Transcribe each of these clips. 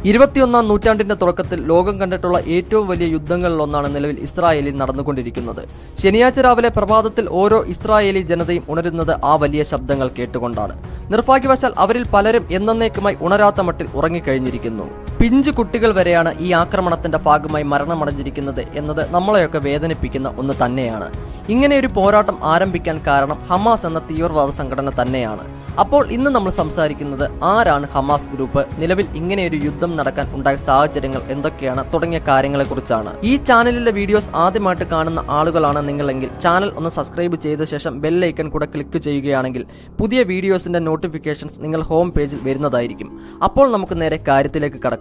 ഇരുപത്തിയൊന്നാം നൂറ്റാണ്ടിന്റെ തുടക്കത്തിൽ ലോകം കണ്ടിട്ടുള്ള ഏറ്റവും വലിയ യുദ്ധങ്ങളിലൊന്നാണ് നിലവിൽ ഇസ്രായേലിൽ നടന്നുകൊണ്ടിരിക്കുന്നത് ശനിയാഴ്ച രാവിലെ പ്രഭാതത്തിൽ ഓരോ ഇസ്രായേലി ജനതയും ഉണരുന്നത് ആ വലിയ ശബ്ദങ്ങൾ കേട്ടുകൊണ്ടാണ് നിർഭാഗ്യവശാൽ അവരിൽ പലരും എന്നേക്കുമായി ഉണരാത്ത മട്ടിൽ ഉറങ്ങിക്കഴിഞ്ഞിരിക്കുന്നു പിഞ്ചു കുട്ടികൾ വരെയാണ് ഈ ആക്രമണത്തിന്റെ ഭാഗമായി മരണമടഞ്ഞിരിക്കുന്നത് എന്നത് നമ്മളെയൊക്കെ വേദനിപ്പിക്കുന്ന ഒന്ന് തന്നെയാണ് ഇങ്ങനെ ഒരു പോരാട്ടം ആരംഭിക്കാൻ കാരണം ഹമാസ് എന്ന തീവ്രവാദ സംഘടന തന്നെയാണ് അപ്പോൾ ഇന്ന് നമ്മൾ സംസാരിക്കുന്നത് ആരാണ് ഹമാസ് ഗ്രൂപ്പ് നിലവിൽ ഇങ്ങനെ ഒരു യുദ്ധം നടക്കാൻ ഉണ്ടായ സാഹചര്യങ്ങൾ എന്തൊക്കെയാണ് തുടങ്ങിയ കാര്യങ്ങളെക്കുറിച്ചാണ് ഈ ചാനലിലെ വീഡിയോസ് ആദ്യമായിട്ട് കാണുന്ന ആളുകളാണ് നിങ്ങളെങ്കിൽ ചാനൽ ഒന്ന് സബ്സ്ക്രൈബ് ചെയ്ത ശേഷം ബെല്ലൈക്കൺ കൂടെ ക്ലിക്ക് ചെയ്യുകയാണെങ്കിൽ പുതിയ വീഡിയോസിന്റെ നോട്ടിഫിക്കേഷൻസ് നിങ്ങൾ ഹോം പേജിൽ വരുന്നതായിരിക്കും അപ്പോൾ നമുക്ക് നേരെ കാര്യത്തിലേക്ക് കടക്കാം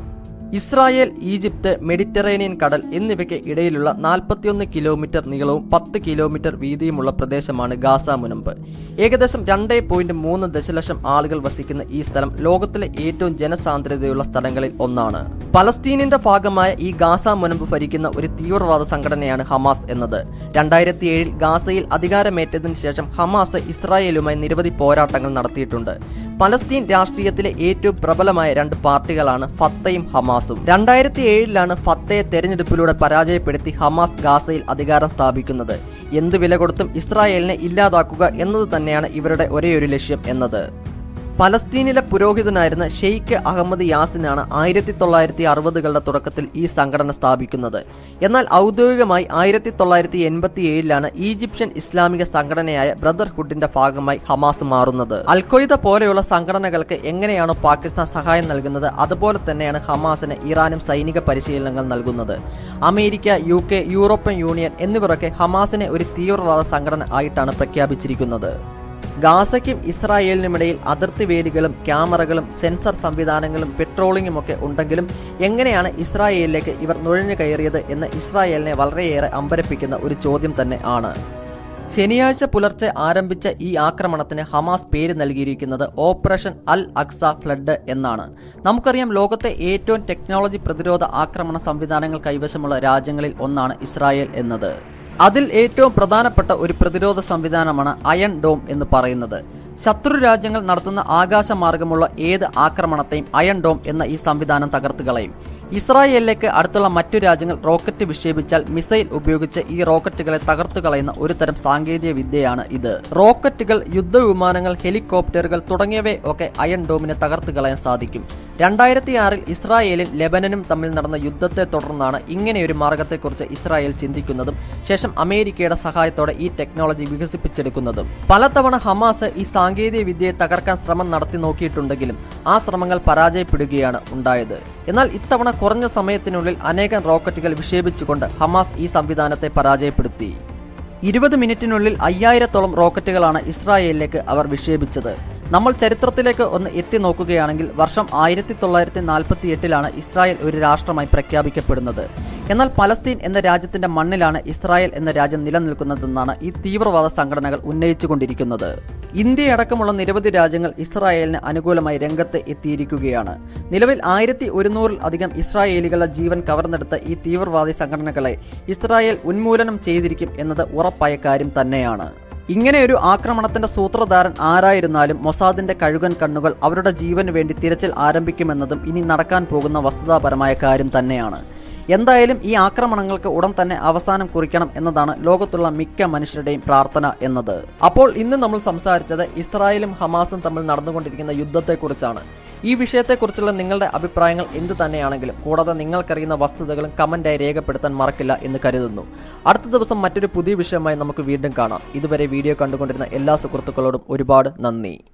ഇസ്രായേൽ ഈജിപ്ത് മെഡിറ്ററേനിയൻ കടൽ എന്നിവയ്ക്ക് ഇടയിലുള്ള നാൽപ്പത്തിയൊന്ന് കിലോമീറ്റർ നീളവും പത്ത് കിലോമീറ്റർ വീതിയുമുള്ള പ്രദേശമാണ് ഗാസ മുനമ്പ് ഏകദേശം രണ്ടേ പോയിന്റ് മൂന്ന് ദശലക്ഷം ആളുകൾ വസിക്കുന്ന ഈ സ്ഥലം ലോകത്തിലെ ഏറ്റവും ജനസാന്ദ്രതയുള്ള സ്ഥലങ്ങളിൽ ഒന്നാണ് പലസ്തീനിന്റെ ഭാഗമായ ഈ ഗാസ മുനമ്പ് ഭരിക്കുന്ന ഒരു തീവ്രവാദ സംഘടനയാണ് ഹമാസ് എന്നത് രണ്ടായിരത്തി ഏഴിൽ ഗാസയിൽ അധികാരമേറ്റതിനു ശേഷം ഹമാസ് ഇസ്രായേലുമായി നിരവധി പോരാട്ടങ്ങൾ നടത്തിയിട്ടുണ്ട് പലസ്തീൻ രാഷ്ട്രീയത്തിലെ ഏറ്റവും പ്രബലമായ രണ്ട് പാർട്ടികളാണ് ഫത്തയും ഹമാസും രണ്ടായിരത്തി ഏഴിലാണ് ഫത്തയെ തെരഞ്ഞെടുപ്പിലൂടെ പരാജയപ്പെടുത്തി ഹമാസ് ഗാസയിൽ അധികാരം സ്ഥാപിക്കുന്നത് എന്ത് വില കൊടുത്തും ഇസ്രായേലിനെ ഇല്ലാതാക്കുക എന്നത് തന്നെയാണ് ഇവരുടെ ഒരേയൊരു ലക്ഷ്യം എന്നത് പലസ്തീനിലെ പുരോഹിതനായിരുന്ന ഷെയ്ഖ് അഹമ്മദ് യാസിനാണ് ആയിരത്തി തൊള്ളായിരത്തി അറുപതുകളുടെ തുടക്കത്തിൽ ഈ സംഘടന സ്ഥാപിക്കുന്നത് എന്നാൽ ഔദ്യോഗികമായി ആയിരത്തി തൊള്ളായിരത്തി എൺപത്തി ഏഴിലാണ് ഈജിപ്ഷ്യൻ ഇസ്ലാമിക സംഘടനയായ ബ്രദർഹുഡിന്റെ ഭാഗമായി ഹമാസ് മാറുന്നത് അൽഖ്വയ്ദ പോലെയുള്ള സംഘടനകൾക്ക് എങ്ങനെയാണോ പാകിസ്ഥാൻ സഹായം നൽകുന്നത് അതുപോലെ തന്നെയാണ് ഹമാസിന് ഇറാനും സൈനിക പരിശീലനങ്ങൾ നൽകുന്നത് അമേരിക്ക യു കെ യൂറോപ്യൻ യൂണിയൻ എന്നിവരൊക്കെ ഹമാസിനെ ഒരു തീവ്രവാദ സംഘടന ആയിട്ടാണ് പ്രഖ്യാപിച്ചിരിക്കുന്നത് ഗാസയ്ക്കും ഇസ്രായേലിനുമിടയിൽ അതിർത്തി വേലികളും ക്യാമറകളും സെൻസർ സംവിധാനങ്ങളും പെട്രോളിങ്ങും ഒക്കെ ഉണ്ടെങ്കിലും എങ്ങനെയാണ് ഇസ്രായേലിലേക്ക് ഇവർ നുഴഞ്ഞു കയറിയത് എന്ന് ഇസ്രായേലിനെ വളരെയേറെ അമ്പരപ്പിക്കുന്ന ഒരു ചോദ്യം തന്നെ ആണ് ശനിയാഴ്ച പുലർച്ചെ ആരംഭിച്ച ഈ ആക്രമണത്തിന് ഹമാസ് പേര് നൽകിയിരിക്കുന്നത് ഓപ്പറേഷൻ അൽ അക്സ ഫ്ലഡ് എന്നാണ് നമുക്കറിയാം ലോകത്തെ ഏറ്റവും ടെക്നോളജി പ്രതിരോധ ആക്രമണ സംവിധാനങ്ങൾ കൈവശമുള്ള രാജ്യങ്ങളിൽ ഒന്നാണ് ഇസ്രായേൽ എന്നത് അതിൽ ഏറ്റവും പ്രധാനപ്പെട്ട ഒരു പ്രതിരോധ സംവിധാനമാണ് അയൺ ഡോം എന്ന് പറയുന്നത് ശത്രു രാജ്യങ്ങൾ നടത്തുന്ന ആകാശമാർഗമുള്ള ഏത് ആക്രമണത്തെയും അയൺ ഡോം എന്ന ഈ സംവിധാനം തകർത്ത് കളയും ഇസ്രായേലിലേക്ക് അടുത്തുള്ള മറ്റു രാജ്യങ്ങൾ റോക്കറ്റ് വിക്ഷേപിച്ചാൽ മിസൈൽ ഉപയോഗിച്ച് ഈ റോക്കറ്റുകളെ തകർത്തു കളയുന്ന ഒരു തരം സാങ്കേതിക വിദ്യയാണ് ഇത് റോക്കറ്റുകൾ യുദ്ധവിമാനങ്ങൾ ഹെലികോപ്റ്ററുകൾ തുടങ്ങിയവയെ ഒക്കെ അയൺ ഡോമിനെ തകർത്തു കളയാൻ സാധിക്കും രണ്ടായിരത്തി ആറിൽ ഇസ്രായേലും ലെബനനും തമ്മിൽ നടന്ന യുദ്ധത്തെ തുടർന്നാണ് ഇങ്ങനെയൊരു മാർഗത്തെക്കുറിച്ച് ഇസ്രായേൽ ചിന്തിക്കുന്നതും ശേഷം അമേരിക്കയുടെ സഹായത്തോടെ ഈ ടെക്നോളജി വികസിപ്പിച്ചെടുക്കുന്നതും പലതവണ ഹമാസ് ഈ സാങ്കേതിക വിദ്യയെ തകർക്കാൻ ശ്രമം നടത്തി നോക്കിയിട്ടുണ്ടെങ്കിലും ആ ശ്രമങ്ങൾ പരാജയപ്പെടുകയാണ് ഉണ്ടായത് എന്നാൽ ഇത്തവണ കുറഞ്ഞ സമയത്തിനുള്ളിൽ അനേകം റോക്കറ്റുകൾ വിക്ഷേപിച്ചുകൊണ്ട് ഹമാസ് ഈ സംവിധാനത്തെ പരാജയപ്പെടുത്തി ഇരുപത് മിനിറ്റിനുള്ളിൽ അയ്യായിരത്തോളം റോക്കറ്റുകളാണ് ഇസ്രായേലിലേക്ക് അവർ വിക്ഷേപിച്ചത് നമ്മൾ ചരിത്രത്തിലേക്ക് ഒന്ന് എത്തി നോക്കുകയാണെങ്കിൽ വർഷം ആയിരത്തി തൊള്ളായിരത്തി നാൽപ്പത്തി എട്ടിലാണ് ഇസ്രായേൽ ഒരു രാഷ്ട്രമായി പ്രഖ്യാപിക്കപ്പെടുന്നത് എന്നാൽ പലസ്തീൻ എന്ന രാജ്യത്തിന്റെ മണ്ണിലാണ് ഇസ്രായേൽ എന്ന രാജ്യം നിലനിൽക്കുന്നതെന്നാണ് ഈ തീവ്രവാദ സംഘടനകൾ ഉന്നയിച്ചുകൊണ്ടിരിക്കുന്നത് ഇന്ത്യയടക്കമുള്ള നിരവധി രാജ്യങ്ങൾ ഇസ്രായേലിന് അനുകൂലമായി രംഗത്ത് എത്തിയിരിക്കുകയാണ് നിലവിൽ ആയിരത്തി ഒരുന്നൂറിൽ അധികം ഇസ്രായേലികളുടെ ജീവൻ കവർന്നെടുത്ത ഈ തീവ്രവാദി സംഘടനകളെ ഇസ്രായേൽ ഉന്മൂലനം ചെയ്തിരിക്കും എന്നത് ഉറപ്പായ കാര്യം തന്നെയാണ് ഇങ്ങനെ ഒരു ആക്രമണത്തിന്റെ സൂത്രധാരൻ ആരായിരുന്നാലും മൊസാദിന്റെ കഴുകൻ കണ്ണുകൾ അവരുടെ ജീവന് വേണ്ടി തിരച്ചിൽ ആരംഭിക്കുമെന്നതും ഇനി നടക്കാൻ പോകുന്ന വസ്തുതാപരമായ കാര്യം തന്നെയാണ് എന്തായാലും ഈ ആക്രമണങ്ങൾക്ക് ഉടൻ തന്നെ അവസാനം കുറിക്കണം എന്നതാണ് ലോകത്തുള്ള മിക്ക മനുഷ്യരുടെയും പ്രാർത്ഥന എന്നത് അപ്പോൾ ഇന്ന് നമ്മൾ സംസാരിച്ചത് ഇസ്രായേലും ഹമാസും തമ്മിൽ നടന്നുകൊണ്ടിരിക്കുന്ന യുദ്ധത്തെക്കുറിച്ചാണ് ഈ വിഷയത്തെക്കുറിച്ചുള്ള നിങ്ങളുടെ അഭിപ്രായങ്ങൾ എന്ത് തന്നെയാണെങ്കിലും കൂടാതെ നിങ്ങൾക്കറിയുന്ന വസ്തുതകളും കമന്റായി രേഖപ്പെടുത്താൻ മറക്കില്ല എന്ന് കരുതുന്നു അടുത്ത ദിവസം മറ്റൊരു പുതിയ വിഷയമായി നമുക്ക് വീണ്ടും കാണാം ഇതുവരെ വീഡിയോ കണ്ടുകൊണ്ടിരുന്ന എല്ലാ സുഹൃത്തുക്കളോടും ഒരുപാട് നന്ദി